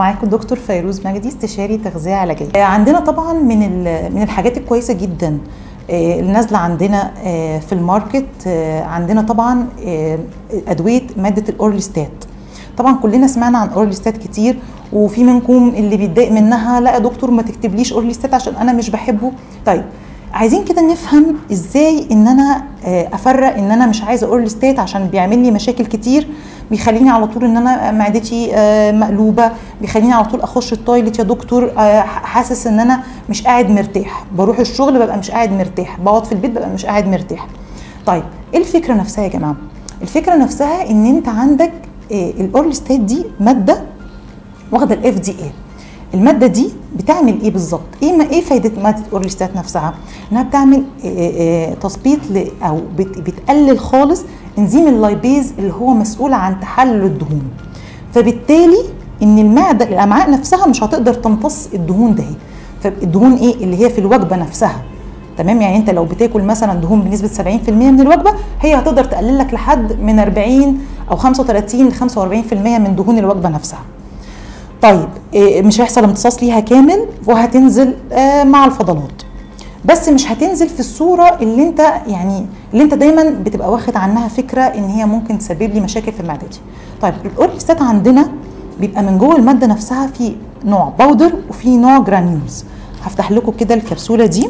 معاكم دكتور فيروز مجدي استشاري تغذيه علاجيه عندنا طبعا من من الحاجات الكويسه جدا اللي نازله عندنا في الماركت عندنا طبعا ادويه ماده الاورليستات طبعا كلنا سمعنا عن اورليستات كتير وفي منكم اللي بيتضايق منها لا يا دكتور ما تكتبليش اورليستات عشان انا مش بحبه طيب عايزين كده نفهم ازاي ان انا افرق ان انا مش عايزه اورليستات عشان بيعمل لي مشاكل كتير بيخليني على طول ان انا معدتي مقلوبه بيخليني على طول اخش التويلت يا دكتور حاسس ان انا مش قاعد مرتاح بروح الشغل ببقى مش قاعد مرتاح بقعد في البيت ببقى مش قاعد مرتاح طيب ايه الفكره نفسها يا جماعه الفكره نفسها ان انت عندك الاورليستات دي ماده واخده الاف دي اي الماده دي بتعمل ايه بالظبط ايه ما ايه فايده ماده الاورليستات نفسها انها بتعمل تثبيط او بتقلل خالص انزيم اللايبيز اللي هو مسؤول عن تحلل الدهون فبالتالي ان المعده الامعاء نفسها مش هتقدر تمتص الدهون ده فالدهون ايه اللي هي في الوجبه نفسها تمام يعني انت لو بتاكل مثلا دهون بنسبه 70% من الوجبه هي هتقدر تقلل لك لحد من 40 او 35 ل 45% من دهون الوجبه نفسها طيب مش هيحصل امتصاص ليها كامل وهتنزل مع الفضلات بس مش هتنزل في الصوره اللي انت يعني اللي انت دايما بتبقى واخد عنها فكره ان هي ممكن تسبب لي مشاكل في معدتي طيب الاورليستات عندنا بيبقى من جوه الماده نفسها في نوع باودر وفي نوع جرانيولز هفتح لكم كده الكبسوله دي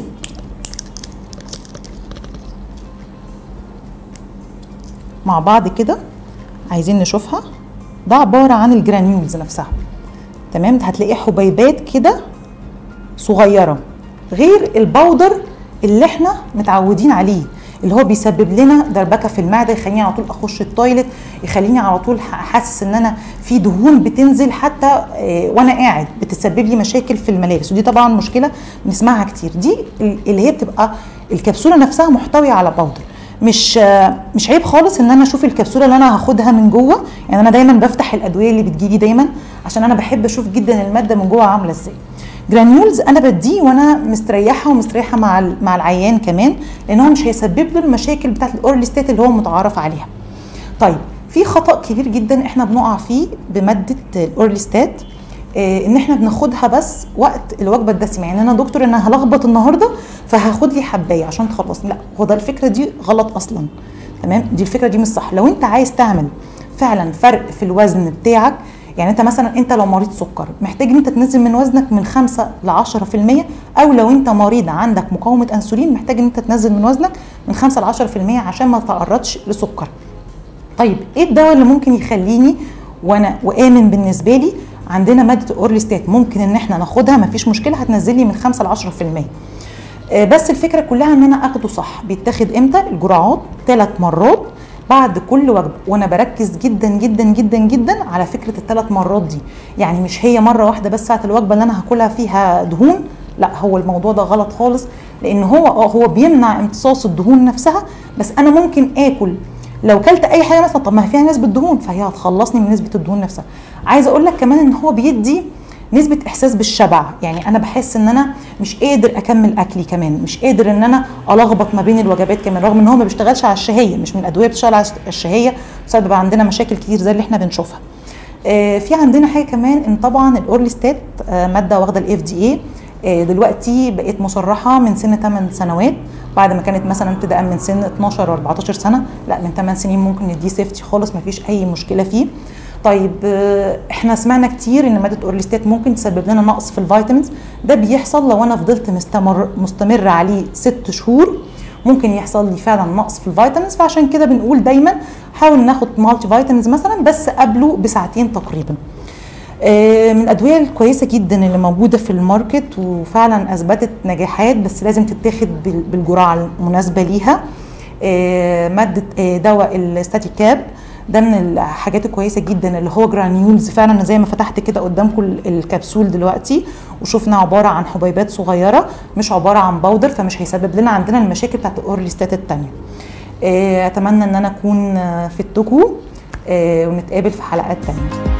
مع بعض كده عايزين نشوفها ده عباره عن الجرانيولز نفسها تمام هتلاقي حبيبات كده صغيره غير الباودر اللي احنا متعودين عليه اللي هو بيسبب لنا دربكه في المعده يخليني على طول اخش التويلت يخليني على طول حاسس ان انا في دهون بتنزل حتى اه وانا قاعد بتسبب لي مشاكل في الملابس ودي طبعا مشكله بنسمعها كتير دي اللي هي بتبقى الكبسوله نفسها محتويه على باودر مش مش عيب خالص ان انا اشوف الكبسوله اللي انا هاخدها من جوه يعني انا دايما بفتح الادويه اللي بتجيلي دايما عشان انا بحب اشوف جدا الماده من جوه عامله ازاي جرانيولز انا بديه وانا مستريحه ومستريحه مع مع العيان كمان لان هو مش هيسبب له المشاكل بتاعت الاورليستات اللي هو متعارف عليها طيب في خطا كبير جدا احنا بنقع فيه بماده الاورليستات إيه ان احنا بناخدها بس وقت الوجبه الدسمه يعني انا دكتور انا هلخبط النهارده فهاخد لي حبايه عشان تخلص لا هو ده الفكره دي غلط اصلا تمام دي الفكره دي مش صح لو انت عايز تعمل فعلا فرق في الوزن بتاعك يعني انت مثلا انت لو مريض سكر محتاج ان انت تنزل من وزنك من 5 ل 10% او لو انت مريض عندك مقاومه انسولين محتاج ان انت تنزل من وزنك من 5 ل 10% عشان ما تتعرضش لسكر طيب ايه الدواء اللي ممكن يخليني وانا وامن بالنسبه لي عندنا ماده الاورليستات ممكن ان احنا ناخدها مفيش مشكله هتنزل لي من 5 ل 10% بس الفكره كلها ان انا اخده صح بيتاخد امتى الجرعات ثلاث مرات بعد كل وجبه وانا بركز جدا جدا جدا جدا على فكره الثلاث مرات دي يعني مش هي مره واحده بس ساعه الوجبه اللي انا هاكلها فيها دهون لا هو الموضوع ده غلط خالص لان هو اه هو بيمنع امتصاص الدهون نفسها بس انا ممكن اكل لو كلت اي حاجه مثلا طب ما فيها نسبه دهون فهي هتخلصني من نسبه الدهون نفسها عايزه اقول لك كمان ان هو بيدي نسبه احساس بالشبع يعني انا بحس ان انا مش قادر اكمل اكلي كمان مش قادر ان انا الخبط ما بين الوجبات كمان رغم ان هو ما بيشتغلش على الشهيه مش من الادويه بتشتغل على الشهيه بسبب عندنا مشاكل كتير زي اللي احنا بنشوفها آه في عندنا حاجه كمان ان طبعا الاورليستات آه ماده واخده الاف دي اي دلوقتي بقت مصرحه من سن 8 سنوات بعد ما كانت مثلا ابتداء من سن 12 و 14 سنه لا من 8 سنين ممكن نديه سيفتي خالص ما فيش اي مشكله فيه طيب احنا سمعنا كتير ان ماده اورليستات ممكن تسبب لنا نقص في الفيتامينز ده بيحصل لو انا فضلت مستمر مستمر عليه ست شهور ممكن يحصل لي فعلا نقص في الفيتامينز فعشان كده بنقول دايما حاول ناخد مالتي فيتامينز مثلا بس قبله بساعتين تقريبا من الادويه الكويسه جدا اللي موجوده في الماركت وفعلا اثبتت نجاحات بس لازم تتاخد بالجرعه المناسبه ليها ماده دواء الستاتيكاب ده من الحاجات الكويسه جدا اللي هو جرانيولز فعلا زي ما فتحت كده قدامكم الكبسول دلوقتي وشفنا عباره عن حبيبات صغيره مش عباره عن باودر فمش هيسبب لنا عندنا المشاكل بتاعت الاورليستات التانيه اتمنى ان انا اكون فدتكم ونتقابل في حلقات تانيه